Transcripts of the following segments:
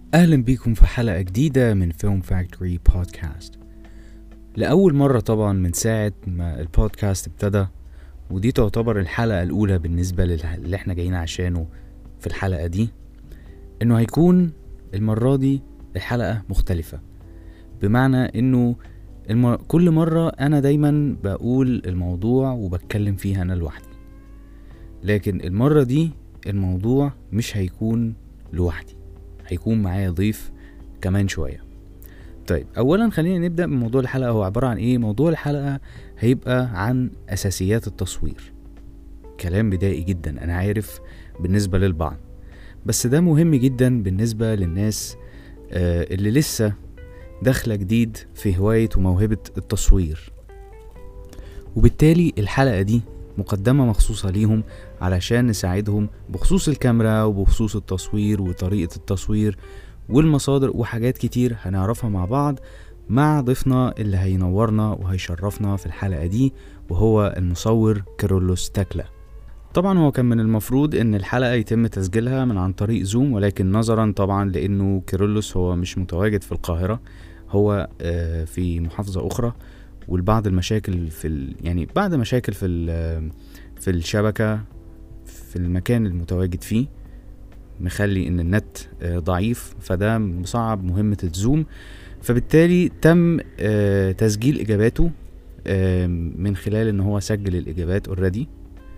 أهلا بيكم في حلقة جديدة من فيلم فاكتوري بودكاست لأول مرة طبعا من ساعة ما البودكاست ابتدى ودي تعتبر الحلقة الأولى بالنسبة للي احنا جايين عشانه في الحلقة دي إنه هيكون المرة دي الحلقة مختلفة بمعنى إنه الم... كل مرة أنا دايما بقول الموضوع وبتكلم فيها أنا لوحدي لكن المرة دي الموضوع مش هيكون لوحدي هيكون معايا ضيف كمان شوية طيب أولا خلينا نبدأ بموضوع الحلقة هو عبارة عن إيه موضوع الحلقة هيبقى عن أساسيات التصوير كلام بدائي جدا أنا عارف بالنسبة للبعض بس ده مهم جدا بالنسبة للناس آه، اللي لسه داخلة جديد في هواية وموهبة التصوير وبالتالي الحلقة دي مقدمة مخصوصة ليهم علشان نساعدهم بخصوص الكاميرا وبخصوص التصوير وطريقة التصوير والمصادر وحاجات كتير هنعرفها مع بعض مع ضيفنا اللي هينورنا وهيشرفنا في الحلقة دي وهو المصور كارولوس تاكلا طبعا هو كان من المفروض ان الحلقة يتم تسجيلها من عن طريق زوم ولكن نظرا طبعا لانه كيرلس هو مش متواجد في القاهرة هو آه، في محافظة اخرى والبعض المشاكل في ال... يعني بعد مشاكل في ال... في الشبكة في المكان المتواجد فيه مخلي ان النت آه، ضعيف فده مصعب مهمة الزوم فبالتالي تم آه، تسجيل اجاباته آه، من خلال ان هو سجل الاجابات اوريدي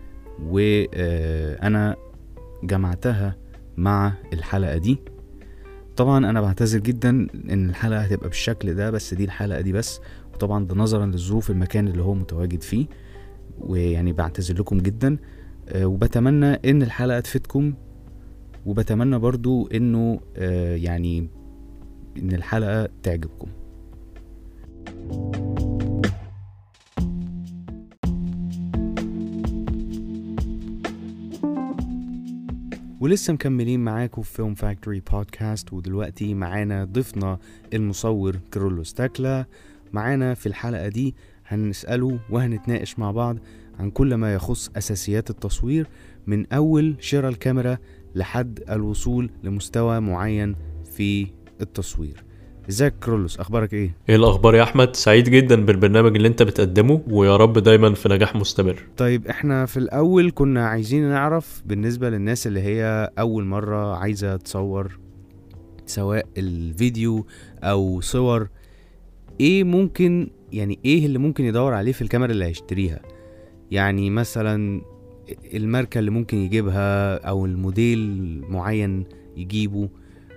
وانا جمعتها مع الحلقة دي طبعا انا بعتذر جدا ان الحلقة هتبقى بالشكل ده بس دي الحلقة دي بس وطبعا ده نظرا لظروف المكان اللي هو متواجد فيه ويعني بعتذر لكم جدا آه، وبتمنى ان الحلقة تفيدكم وبتمنى برضو انه آه، يعني ان الحلقة تعجبكم ولسه مكملين معاكم في فيلم فاكتوري بودكاست ودلوقتي معانا ضيفنا المصور كرولوس تاكلا معانا في الحلقة دي هنسأله وهنتناقش مع بعض عن كل ما يخص أساسيات التصوير من أول شراء الكاميرا لحد الوصول لمستوى معين في التصوير ازيك كرولوس اخبارك ايه ايه الاخبار يا احمد سعيد جدا بالبرنامج اللي انت بتقدمه ويا رب دايما في نجاح مستمر طيب احنا في الاول كنا عايزين نعرف بالنسبة للناس اللي هي اول مرة عايزة تصور سواء الفيديو او صور ايه ممكن يعني ايه اللي ممكن يدور عليه في الكاميرا اللي هيشتريها يعني مثلا الماركة اللي ممكن يجيبها او الموديل معين يجيبه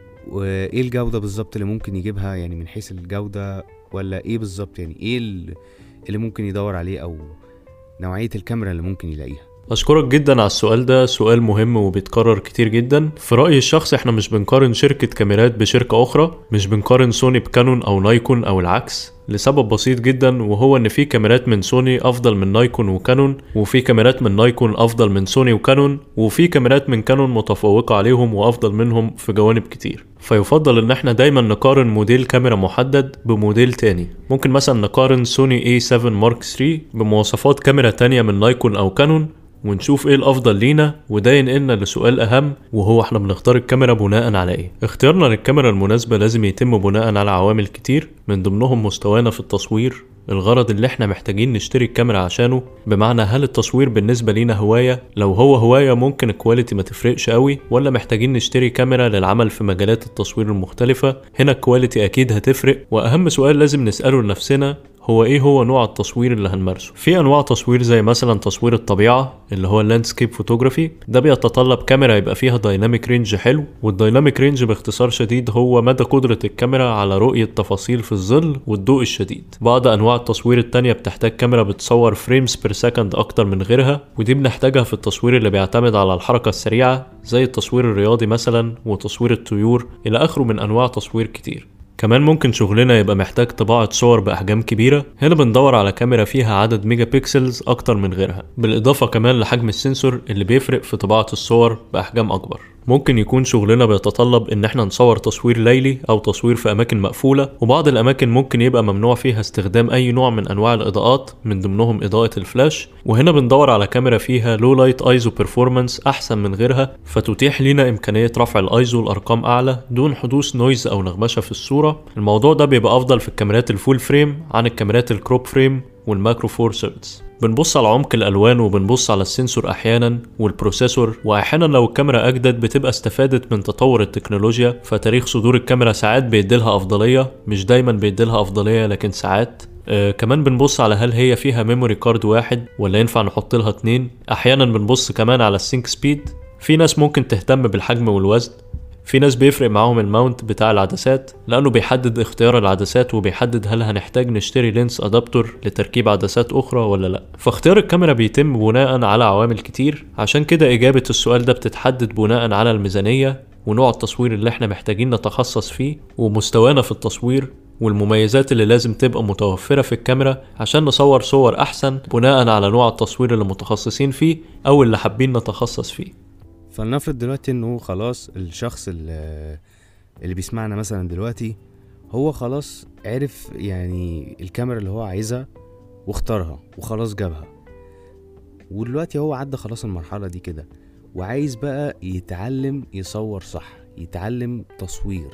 وايه الجودة بالظبط اللي ممكن يجيبها يعني من حيث الجودة ولا ايه بالظبط يعني ايه ال- اللي ممكن يدور عليه او نوعية الكاميرا اللي ممكن يلاقيها اشكرك جدا على السؤال ده سؤال مهم وبيتكرر كتير جدا في رايي الشخصي احنا مش بنقارن شركه كاميرات بشركه اخرى مش بنقارن سوني بكانون او نايكون او العكس لسبب بسيط جدا وهو ان في كاميرات من سوني افضل من نايكون وكانون وفي كاميرات من نايكون افضل من سوني وكانون وفي كاميرات من كانون متفوقه عليهم وافضل منهم في جوانب كتير فيفضل ان احنا دايما نقارن موديل كاميرا محدد بموديل تاني ممكن مثلا نقارن سوني A7 مارك 3 بمواصفات كاميرا تانية من نايكون او كانون ونشوف ايه الافضل لينا وده ينقلنا لسؤال اهم وهو احنا بنختار الكاميرا بناء على ايه اختيارنا للكاميرا المناسبة لازم يتم بناء على عوامل كتير من ضمنهم مستوانا في التصوير الغرض اللي احنا محتاجين نشتري الكاميرا عشانه بمعنى هل التصوير بالنسبة لينا هواية لو هو هواية ممكن الكواليتي ما تفرقش قوي ولا محتاجين نشتري كاميرا للعمل في مجالات التصوير المختلفة هنا الكواليتي اكيد هتفرق واهم سؤال لازم نسأله لنفسنا هو ايه هو نوع التصوير اللي هنمارسه في انواع تصوير زي مثلا تصوير الطبيعه اللي هو اللاندسكيب فوتوغرافي ده بيتطلب كاميرا يبقى فيها دايناميك رينج حلو والدايناميك رينج باختصار شديد هو مدى قدره الكاميرا على رؤيه تفاصيل في الظل والضوء الشديد بعض انواع التصوير التانية بتحتاج كاميرا بتصور فريمز بير سكند اكتر من غيرها ودي بنحتاجها في التصوير اللي بيعتمد على الحركه السريعه زي التصوير الرياضي مثلا وتصوير الطيور الى اخره من انواع تصوير كتير كمان ممكن شغلنا يبقى محتاج طباعة صور بأحجام كبيرة هنا بندور على كاميرا فيها عدد ميجا بيكسلز أكتر من غيرها بالإضافة كمان لحجم السنسور اللي بيفرق في طباعة الصور بأحجام أكبر ممكن يكون شغلنا بيتطلب ان احنا نصور تصوير ليلي او تصوير في اماكن مقفولة وبعض الاماكن ممكن يبقى ممنوع فيها استخدام اي نوع من انواع الاضاءات من ضمنهم اضاءة الفلاش وهنا بندور على كاميرا فيها لو لايت ايزو بيرفورمانس احسن من غيرها فتتيح لنا امكانية رفع الايزو لارقام اعلى دون حدوث نويز او نغمشة في الصورة الموضوع ده بيبقى افضل في الكاميرات الفول فريم عن الكاميرات الكروب فريم والماكرو فور ثيردز بنبص على عمق الالوان وبنبص على السنسور احيانا والبروسيسور واحيانا لو الكاميرا اجدد بتبقى استفادت من تطور التكنولوجيا فتاريخ صدور الكاميرا ساعات بيديلها افضليه مش دايما بيديلها افضليه لكن ساعات آه كمان بنبص على هل هي فيها ميموري كارد واحد ولا ينفع نحط لها اتنين احيانا بنبص كمان على السينك سبيد في ناس ممكن تهتم بالحجم والوزن في ناس بيفرق معاهم الماونت بتاع العدسات لانه بيحدد اختيار العدسات وبيحدد هل هنحتاج نشتري لينس ادابتور لتركيب عدسات اخرى ولا لا فاختيار الكاميرا بيتم بناء على عوامل كتير عشان كده اجابة السؤال ده بتتحدد بناء على الميزانية ونوع التصوير اللي احنا محتاجين نتخصص فيه ومستوانا في التصوير والمميزات اللي لازم تبقى متوفرة في الكاميرا عشان نصور صور أحسن بناء على نوع التصوير اللي متخصصين فيه أو اللي حابين نتخصص فيه فلنفرض دلوقتي انه خلاص الشخص اللي, اللي بيسمعنا مثلا دلوقتي هو خلاص عرف يعني الكاميرا اللي هو عايزها واختارها وخلاص جابها ودلوقتي هو عدى خلاص المرحلة دي كده وعايز بقى يتعلم يصور صح يتعلم تصوير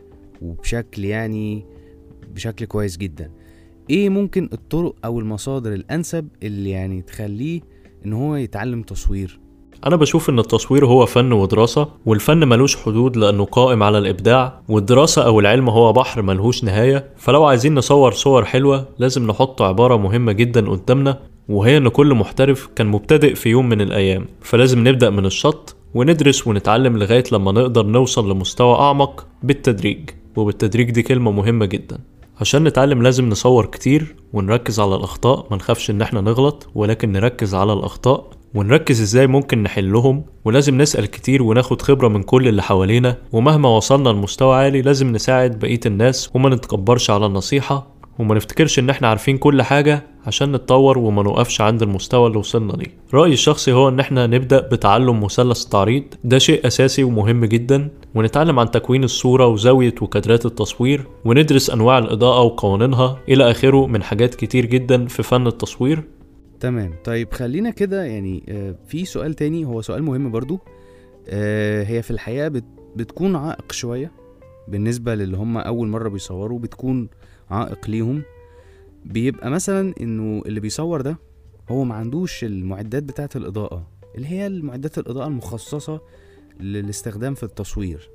وبشكل يعني بشكل كويس جدا ايه ممكن الطرق او المصادر الانسب اللي يعني تخليه ان هو يتعلم تصوير أنا بشوف إن التصوير هو فن ودراسة والفن ملوش حدود لأنه قائم على الإبداع والدراسة أو العلم هو بحر ملهوش نهاية فلو عايزين نصور صور حلوة لازم نحط عبارة مهمة جدا قدامنا وهي إن كل محترف كان مبتدئ في يوم من الأيام فلازم نبدأ من الشط وندرس ونتعلم لغاية لما نقدر نوصل لمستوى أعمق بالتدريج وبالتدريج دي كلمة مهمة جدا عشان نتعلم لازم نصور كتير ونركز على الأخطاء ما نخافش إن احنا نغلط ولكن نركز على الأخطاء ونركز ازاي ممكن نحلهم ولازم نسأل كتير وناخد خبرة من كل اللي حوالينا ومهما وصلنا لمستوى عالي لازم نساعد بقية الناس وما نتكبرش على النصيحة وما نفتكرش ان احنا عارفين كل حاجة عشان نتطور وما نوقفش عند المستوى اللي وصلنا ليه رأيي الشخصي هو ان احنا نبدأ بتعلم مثلث التعريض ده شيء اساسي ومهم جدا ونتعلم عن تكوين الصورة وزاوية وكادرات التصوير وندرس انواع الاضاءة وقوانينها الى اخره من حاجات كتير جدا في فن التصوير تمام طيب خلينا كده يعني آه، في سؤال تاني هو سؤال مهم برضو آه، هي في الحقيقة بت بتكون عائق شوية بالنسبة للي هم أول مرة بيصوروا بتكون عائق ليهم بيبقى مثلا إنه اللي بيصور ده هو ما عندوش المعدات بتاعة الإضاءة اللي هي المعدات الإضاءة المخصصة للاستخدام في التصوير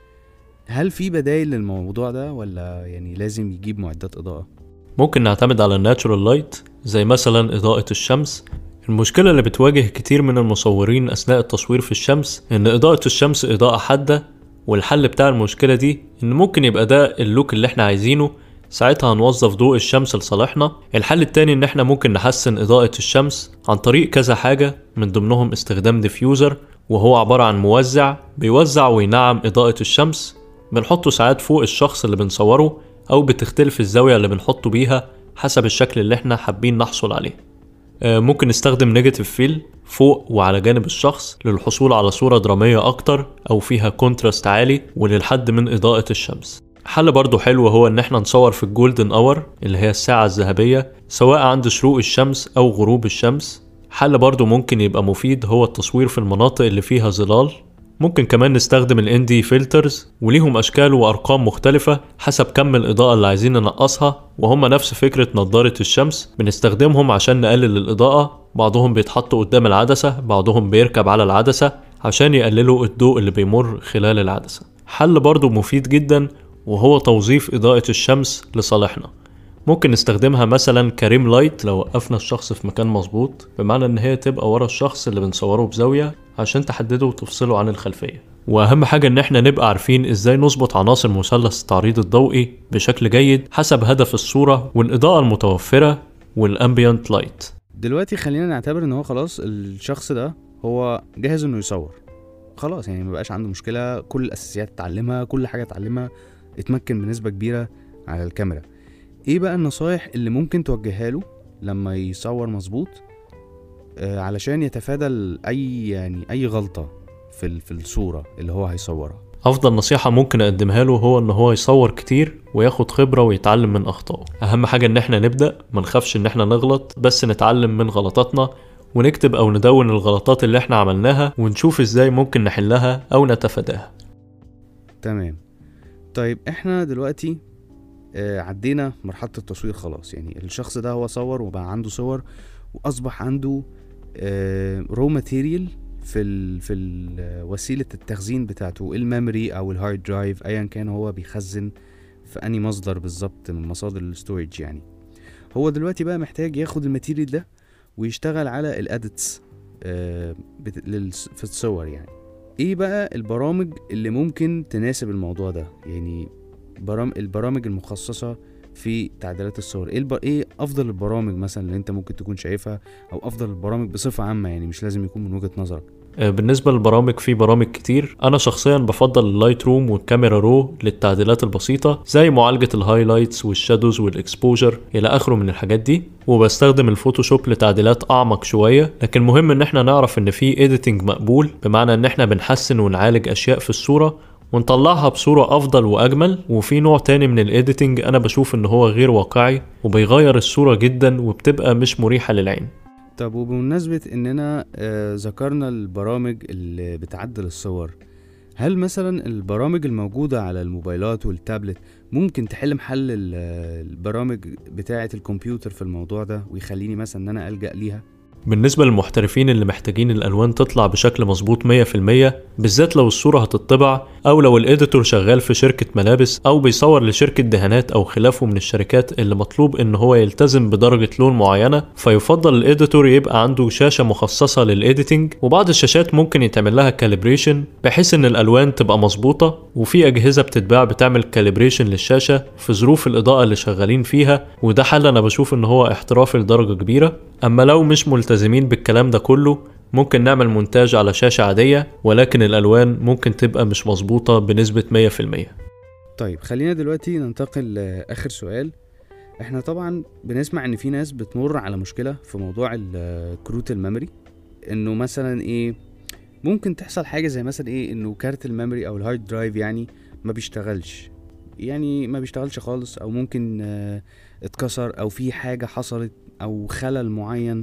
هل في بدايل للموضوع ده ولا يعني لازم يجيب معدات إضاءة؟ ممكن نعتمد على الناتشورال لايت زي مثلا إضاءة الشمس المشكلة اللي بتواجه كتير من المصورين أثناء التصوير في الشمس إن إضاءة الشمس إضاءة حادة والحل بتاع المشكلة دي إن ممكن يبقى ده اللوك اللي إحنا عايزينه ساعتها هنوظف ضوء الشمس لصالحنا الحل التاني إن إحنا ممكن نحسن إضاءة الشمس عن طريق كذا حاجة من ضمنهم استخدام ديفيوزر وهو عبارة عن موزع بيوزع وينعم إضاءة الشمس بنحطه ساعات فوق الشخص اللي بنصوره أو بتختلف الزاوية اللي بنحطه بيها حسب الشكل اللي احنا حابين نحصل عليه آه، ممكن نستخدم نيجاتيف فيل فوق وعلى جانب الشخص للحصول على صورة درامية أكتر أو فيها كونتراست عالي وللحد من إضاءة الشمس حل برضه حلو هو إن احنا نصور في الجولدن أور اللي هي الساعة الذهبية سواء عند شروق الشمس أو غروب الشمس حل برضه ممكن يبقى مفيد هو التصوير في المناطق اللي فيها ظلال ممكن كمان نستخدم ال ND فلترز وليهم أشكال وأرقام مختلفة حسب كم الإضاءة اللي عايزين ننقصها وهم نفس فكرة نظارة الشمس بنستخدمهم عشان نقلل الإضاءة بعضهم بيتحطوا قدام العدسة بعضهم بيركب على العدسة عشان يقللوا الضوء اللي بيمر خلال العدسة حل برضو مفيد جدا وهو توظيف إضاءة الشمس لصالحنا ممكن نستخدمها مثلا كريم لايت لو وقفنا الشخص في مكان مظبوط بمعنى ان هي تبقى ورا الشخص اللي بنصوره بزاوية عشان تحدده وتفصله عن الخلفية واهم حاجة ان احنا نبقى عارفين ازاي نظبط عناصر مثلث التعريض الضوئي بشكل جيد حسب هدف الصورة والاضاءة المتوفرة والامبيانت لايت دلوقتي خلينا نعتبر ان هو خلاص الشخص ده هو جاهز انه يصور خلاص يعني مبقاش عنده مشكلة كل الاساسيات اتعلمها كل حاجة اتعلمها اتمكن بنسبة كبيرة على الكاميرا ايه بقى النصايح اللي ممكن توجهها له لما يصور مظبوط آه علشان يتفادى ال- اي يعني اي غلطة في ال- في الصوره اللي هو هيصورها افضل نصيحة ممكن اقدمها له هو ان هو يصور كتير وياخد خبرة ويتعلم من اخطائه اهم حاجة ان احنا نبدأ ما نخافش ان احنا نغلط بس نتعلم من غلطاتنا ونكتب او ندون الغلطات اللي احنا عملناها ونشوف ازاي ممكن نحلها او نتفاداها تمام طيب احنا دلوقتي آه عدينا مرحله التصوير خلاص يعني الشخص ده هو صور وبقى عنده صور واصبح عنده رو ماتيريال في ال في ال وسيله التخزين بتاعته الميموري او الهارد درايف ايا كان هو بيخزن في اني مصدر بالظبط من مصادر الستورج يعني هو دلوقتي بقى محتاج ياخد الماتيريال ده ويشتغل على الاديتس في الصور يعني ايه بقى البرامج اللي ممكن تناسب الموضوع ده يعني برام البرامج المخصصة في تعديلات الصور ايه, الب... ايه افضل البرامج مثلا اللي انت ممكن تكون شايفها او افضل البرامج بصفة عامة يعني مش لازم يكون من وجهة نظرك آه، بالنسبة للبرامج في برامج كتير أنا شخصيا بفضل اللايت روم والكاميرا رو للتعديلات البسيطة زي معالجة الهايلايتس والشادوز والإكسبوجر إلى آخره من الحاجات دي وبستخدم الفوتوشوب لتعديلات أعمق شوية لكن مهم إن احنا نعرف إن في إيديتنج مقبول بمعنى إن احنا بنحسن ونعالج أشياء في الصورة ونطلعها بصورة أفضل وأجمل وفي نوع تاني من الإيديتنج أنا بشوف إن هو غير واقعي وبيغير الصورة جدا وبتبقى مش مريحة للعين طب وبمناسبة اننا آه ذكرنا البرامج اللي بتعدل الصور هل مثلا البرامج الموجودة على الموبايلات والتابلت ممكن تحل محل ال- البرامج بتاعة الكمبيوتر في الموضوع ده ويخليني مثلا ان انا ألجأ ليها بالنسبة للمحترفين اللي محتاجين الألوان تطلع بشكل مظبوط 100% بالذات لو الصورة هتطبع أو لو الإيديتور شغال في شركة ملابس أو بيصور لشركة دهانات أو خلافه من الشركات اللي مطلوب إن هو يلتزم بدرجة لون معينة فيفضل الإيديتور يبقى عنده شاشة مخصصة للإيديتنج وبعض الشاشات ممكن يتعمل لها كاليبريشن بحيث إن الألوان تبقى مظبوطة وفي أجهزة بتتباع بتعمل كاليبريشن للشاشة في ظروف الإضاءة اللي شغالين فيها وده حل أنا بشوف إن هو احترافي لدرجة كبيرة أما لو مش ملتزمين بالكلام ده كله ممكن نعمل مونتاج على شاشة عادية ولكن الألوان ممكن تبقى مش مظبوطة بنسبة 100% طيب خلينا دلوقتي ننتقل لآخر سؤال احنا طبعا بنسمع ان في ناس بتمر على مشكلة في موضوع ال- كروت الميموري انه مثلا ايه ممكن تحصل حاجة زي مثلا ايه انه كارت الميموري او الهارد درايف يعني ما بيشتغلش يعني ما بيشتغلش خالص او ممكن آه، اتكسر او في حاجة حصلت او خلل معين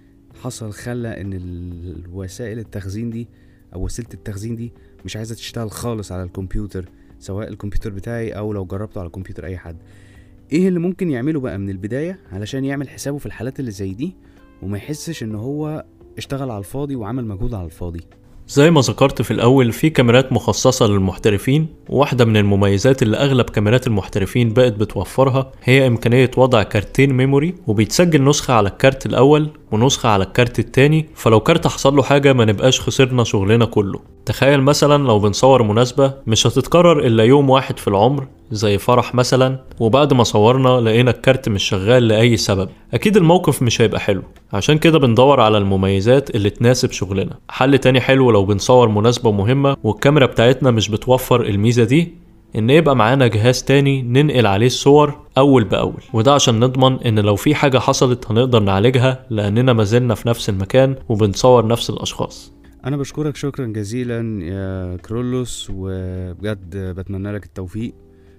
حصل خلى ان ال- الوسائل التخزين دي او وسيلة التخزين دي مش عايزة تشتغل خالص على الكمبيوتر سواء الكمبيوتر بتاعي او لو جربته على كمبيوتر اي حد ايه اللي ممكن يعمله بقى من البداية علشان يعمل حسابه في الحالات اللي زي دي وما يحسش ان هو اشتغل على الفاضي وعمل مجهود على الفاضي زي ما ذكرت في الأول في كاميرات مخصصة للمحترفين وواحدة من المميزات اللي أغلب كاميرات المحترفين بقت بتوفرها هي إمكانية وضع كارتين ميموري وبيتسجل نسخة على الكارت الأول ونسخة على الكارت التاني فلو كارت حصل له حاجة ما نبقاش خسرنا شغلنا كله تخيل مثلا لو بنصور مناسبة مش هتتكرر إلا يوم واحد في العمر زي فرح مثلا وبعد ما صورنا لقينا الكارت مش شغال لأي سبب أكيد الموقف مش هيبقى حلو عشان كده بندور على المميزات اللي تناسب شغلنا حل تاني حلو لو بنصور مناسبة مهمة والكاميرا بتاعتنا مش بتوفر الميزة دي ان يبقى معانا جهاز تاني ننقل عليه الصور اول باول وده عشان نضمن ان لو في حاجة حصلت هنقدر نعالجها لاننا ما زلنا في نفس المكان وبنصور نفس الاشخاص انا بشكرك شكرا جزيلا يا كرولوس وبجد بتمنى لك التوفيق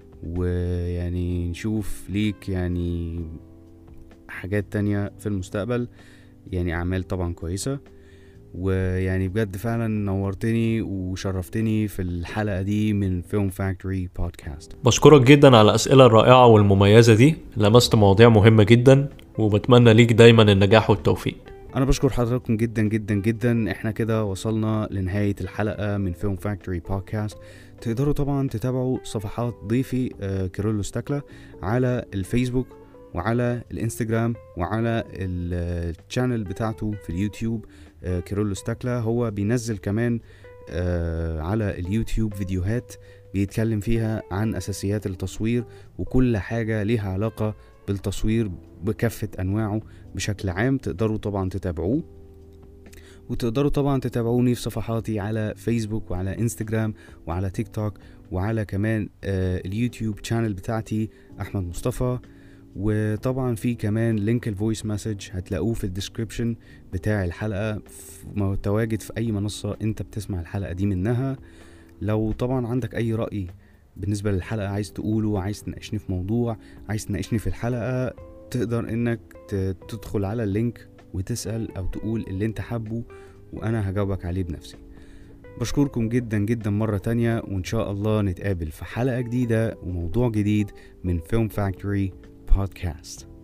ويعني نشوف ليك يعني حاجات تانية في المستقبل يعني اعمال طبعا كويسة ويعني بجد فعلا نورتني وشرفتني في الحلقة دي من فيلم فاكتوري بودكاست بشكرك جدا على الاسئلة الرائعة والمميزة دي لمست مواضيع مهمة جدا وبتمنى ليك دايما النجاح والتوفيق انا بشكر حضراتكم جدا جدا جدا احنا كده وصلنا لنهاية الحلقة من فيلم فاكتوري بودكاست تقدروا طبعا تتابعوا صفحات ضيفي آه، كيرلس تاكلا على الفيسبوك وعلى الانستجرام وعلى الشانل بتاعته في اليوتيوب آه، كيرلس تاكلا هو بينزل كمان آه، على اليوتيوب فيديوهات بيتكلم فيها عن اساسيات التصوير وكل حاجة ليها علاقة بالتصوير بكافة انواعه بشكل عام تقدروا طبعا تتابعوه وتقدروا طبعا تتابعوني في صفحاتي على فيسبوك وعلى انستجرام وعلى تيك توك وعلى كمان آه اليوتيوب شانل بتاعتي احمد مصطفى وطبعا في كمان لينك الفويس مسج هتلاقوه في الديسكريبشن بتاع الحلقة ف- متواجد في أي منصة أنت بتسمع الحلقة دي منها لو طبعا عندك أي رأي بالنسبة للحلقة عايز تقوله عايز تناقشني في موضوع عايز تناقشني في الحلقة تقدر انك ت- تدخل على اللينك وتسأل او تقول اللي انت حابه وانا هجاوبك عليه بنفسي بشكركم جدا جدا مرة تانية وان شاء الله نتقابل في حلقة جديدة وموضوع جديد من فيلم فاكتوري بودكاست